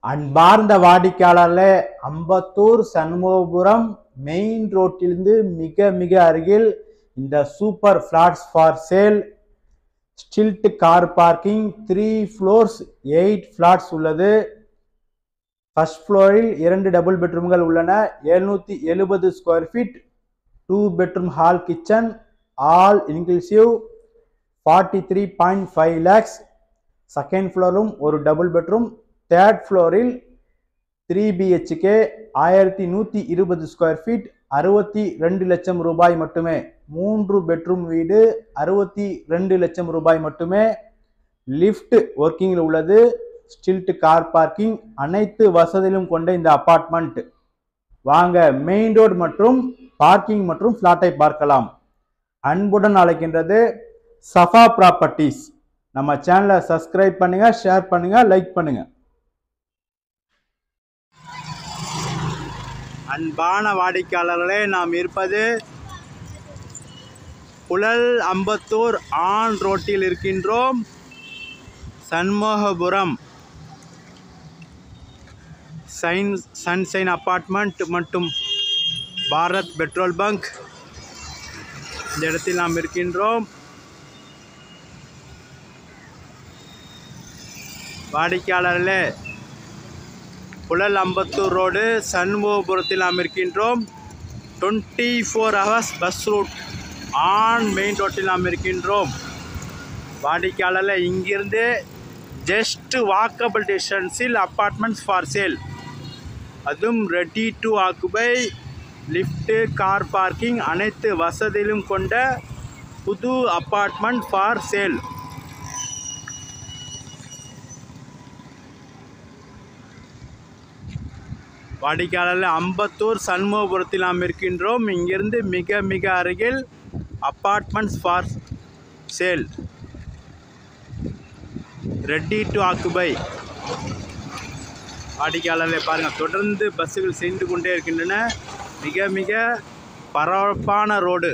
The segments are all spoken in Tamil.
அன்பார்ந்த வாடிக்கையாளர்களே அம்பத்தூர் சண்முகபுரம் மெயின் ரோட்டிலிருந்து மிக மிக அருகில் இந்த super flats for sale stilt car parking three floors eight flats உள்ளது ஃபர்ஸ்ட் ஃப்ளோரில் இரண்டு டபுள் பெட்ரூம்கள் உள்ளன எழுநூற்றி எழுபது square feet two bedroom hall kitchen all inclusive forty three point five lakhs second ஃப்ளோரும் ஒரு டபுள் பெட்ரூம் தேர்ட் ஃப்ளோரில் த்ரீ பிஹெச்கே ஆயிரத்தி நூற்றி இருபது ஸ்கொயர் ஃபீட் அறுபத்தி ரெண்டு லட்சம் ரூபாய் மட்டுமே மூன்று பெட்ரூம் வீடு அறுபத்தி ரெண்டு லட்சம் ரூபாய் மட்டுமே லிஃப்ட் ஒர்க்கிங்கில் உள்ளது ஸ்டில்ட் கார் பார்க்கிங் அனைத்து வசதியிலும் கொண்ட இந்த அபார்ட்மெண்ட் வாங்க மெயின் ரோடு மற்றும் பார்க்கிங் மற்றும் ஃப்ளாட்டை பார்க்கலாம் அன்புடன் அழைக்கின்றது சஃபா ப்ராப்பர்ட்டிஸ் நம்ம சேனலை சப்ஸ்கிரைப் பண்ணுங்க ஷேர் பண்ணுங்க லைக் பண்ணுங்க அன்பான வாடிக்கையாளர்களே நாம் இருப்பது புழல் அம்பத்தூர் ஆன் ரோட்டில் இருக்கின்றோம் சண்முகபுரம் சைன் சன்சைன் அப்பார்ட்மெண்ட் மற்றும் பாரத் பெட்ரோல் பங்க் இந்த இடத்தில் நாம் இருக்கின்றோம் வாடிக்கையாளர்களே புழல் அம்பத்தூர் ரோடு சண்முகபுரத்தில் நாம் இருக்கின்றோம் twenty four hours bus route on main ரோட்டில் நாம் இருக்கின்றோம் வாடிக்கையாளரில் இங்கிருந்து ஜஸ்ட் வாக்கபிள் டிஸ்டன்ஸில் அப்பார்ட்மெண்ட்ஸ் ஃபார் சேல் அதுவும் ready to occupy lift car parking அனைத்து வசதியிலும் கொண்ட புது அப்பார்ட்மெண்ட் ஃபார் சேல் வாடிக்கையாளர் அம்பத்தூர் சண்முகபுரத்தில் நாம் இருக்கின்றோம் இங்கிருந்து மிக மிக அருகில் apartments for sale ready to occupy வாடிக்கையாளர்களை பாருங்கள் தொடர்ந்து பஸ்ஸுகள் சென்று கொண்டே இருக்கின்றன மிக மிக பரபரப்பான ரோடு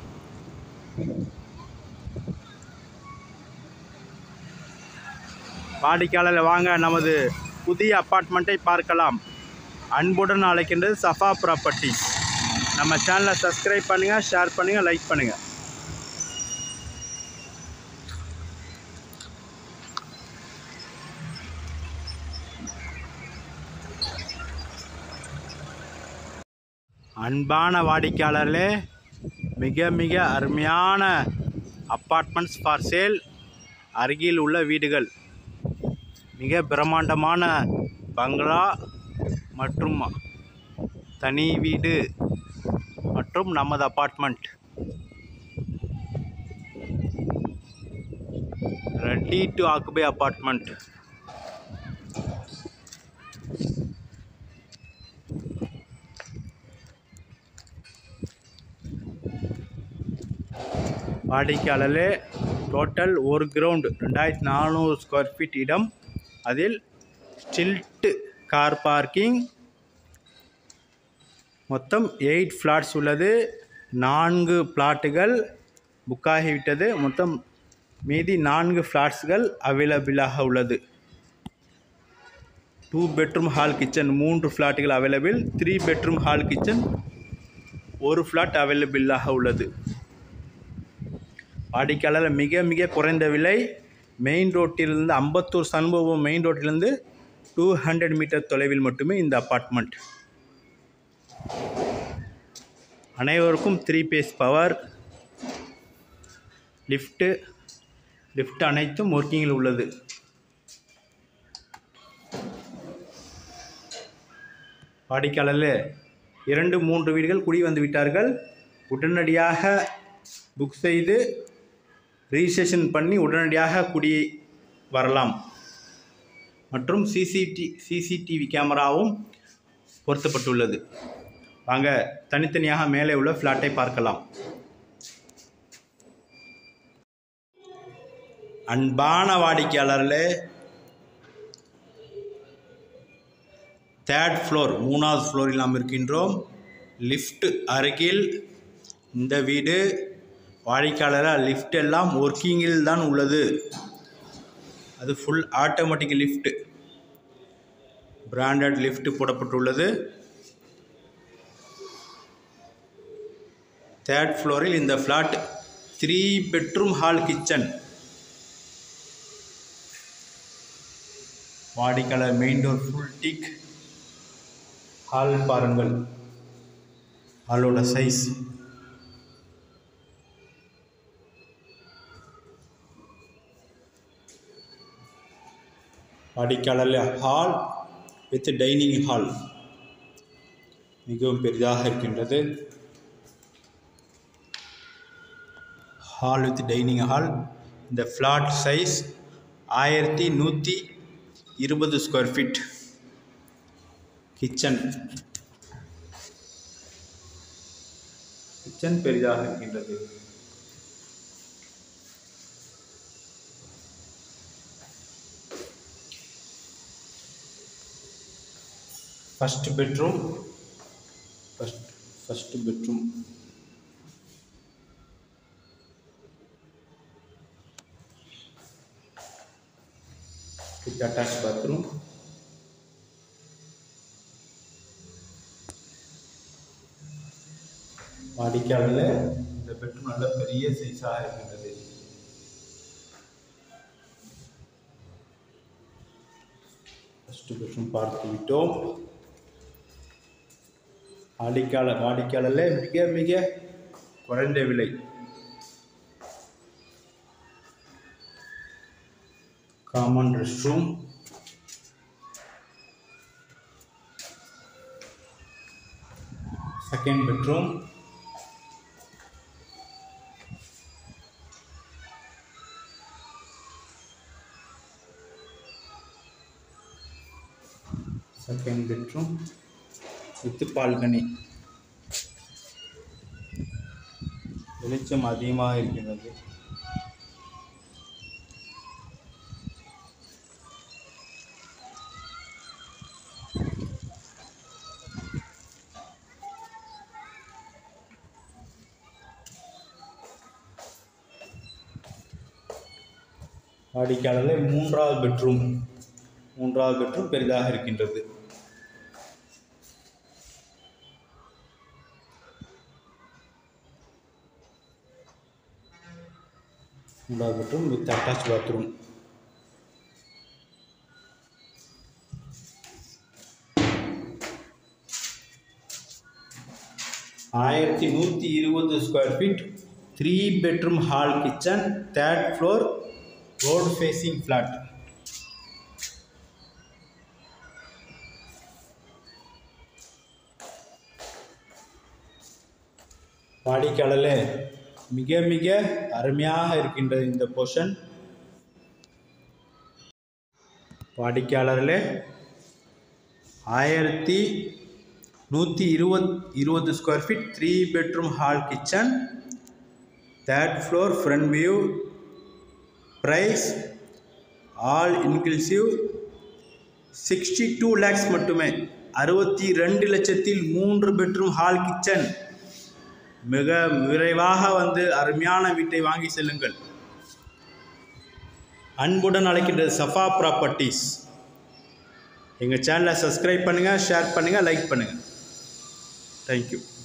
வாடிக்கையாளர் வாங்க நமது புதிய அப்பார்ட்மெண்ட்டை பார்க்கலாம் அன்புடன் அழைக்கின்றது சஃபா ப்ராப்பர்ட்டிஸ் நம்ம சேனலை சப்ஸ்கிரைப் பண்ணுங்கள் ஷேர் பண்ணுங்கள் லைக் பண்ணுங்கள் அன்பான வாடிக்கையாளர்களே மிக மிக அருமையான அப்பார்ட்மெண்ட்ஸ் ஃபார் சேல் அருகில் உள்ள வீடுகள் மிக பிரம்மாண்டமான பங்களா மற்றும் தனி வீடு மற்றும் நமது apartment ready to occupy apartment வாடிக்கையாளர்களே டோட்டல் ஒரு கிரவுண்டு ரெண்டாயிரத்தி நானூறு ஸ்கொயர் ஃபீட் இடம் அதில் ஸ்டில்ட்டு கார் பார்க்கிங் மொத்தம் எயிட் ஃப்ளாட்ஸ் உள்ளது நான்கு பிளாட்டுகள் புக்காகிவிட்டது மொத்தம் மீதி நான்கு ஃப்ளாட்ஸ்கள் அவைலபிளாக உள்ளது டூ பெட்ரூம் ஹால் கிச்சன் மூன்று ஃப்ளாட்டுகள் available three bedroom hall kitchen ஒரு ஃப்ளாட் அவைலபிளாக உள்ளது வாடிக்கையாளர் மிக மிக குறைந்த விலை மெயின் ரோட்டிலிருந்து அம்பத்தூர் சண்முகம் மெயின் ரோட்டிலிருந்து டூ ஹண்ட்ரட் மீட்டர் தொலைவில் மட்டுமே இந்த அப்பார்ட்மெண்ட் அனைவருக்கும் three phase power lift lift அனைத்தும் ஒர்க்கிங்கில் உள்ளது வாடிக்கையாளரில் இரண்டு மூன்று வீடுகள் குடி வந்து விட்டார்கள் உடனடியாக புக் செய்து ரிஜிஸ்ட்ரேஷன் பண்ணி உடனடியாக குடி வரலாம் மற்றும் சிசிடி சிசிடிவி கேமராவும் பொருத்தப்பட்டுள்ளது வாங்க தனித்தனியாக மேலே உள்ள ஃப்ளாட்டை பார்க்கலாம் அன்பான வாடிக்கையாளர்களே தேர்ட் ஃப்ளோர் மூணாவது ஃப்ளோரில் நாம் இருக்கின்றோம் லிஃப்ட் அருகில் இந்த வீடு வாடிக்கையாளராக லிஃப்ட் எல்லாம் ஒர்க்கிங்கில் தான் உள்ளது அது full automatic lift branded lift போடப்பட்டுள்ளது தேர்ட் ஃப்ளோரில் இந்த flat three bedroom hall kitchen வாடிக்கையாளர் main door full teak hall பாருங்கள் ஹாலோட சைஸ் வாடிக்கையாளர் ஹால் வித் டைனிங் ஹால் மிகவும் பெரிதாக இருக்கின்றது ஹால் வித் டைனிங் ஹால் இந்த ஃப்ளாட் சைஸ் ஆயிரத்தி நூற்றி இருபது ஸ்கொயர் ஃபீட் கிச்சன் கிச்சன் பெரிதாக இருக்கின்றது first bedroom first first bedroom with attached bathroom வாடிக்கையாளர் இந்த பெட்ரூம் நல்ல பெரிய சைஸாக இருக்கின்றது ஃபஸ்ட் பெட்ரூம் பார்த்து விட்டோம் வாடிக்கையாளர் வாடிக்கையாளரில் மிக மிக குறைந்த விலை common rest room second bedroom second bedroom with balcony வெளிச்சம் அதிகமாக இருக்கிறது வாடிக்கையாளரில் மூன்றாவது பெட்ரூம் மூன்றாவது பெட்ரூம் பெரிதாக இருக்கின்றது மூன்றாவது பெட்ரூம் வித் அட்டாச் பாத்ரூம் ஆயிரத்தி நூற்றி இருபது square feet three bedroom hall kitchen third floor road facing flat வாடிக்கையாளரில் மிக மிக அருமையாக இருக்கின்றது இந்த போர்ஷன் வாடிக்கையாளரில் ஆயிரத்தி நூற்றி இருபத் இருபது square feet three bedroom hall kitchen third floor front view price all inclusive sixty two lakhs மட்டுமே அறுபத்தி ரெண்டு லட்சத்தில் மூன்று பெட்ரூம் ஹால் கிச்சன் மிக விரைவாக வந்து அருமையான வீட்டை வாங்கி செல்லுங்கள் அன்புடன் அழைக்கின்றது சஃபா ப்ராப்பர்ட்டிஸ் எங்கள் சேனலை சப்ஸ்கிரைப் பண்ணுங்கள் ஷேர் பண்ணுங்கள் லைக் பண்ணுங்கள் தேங்க்யூ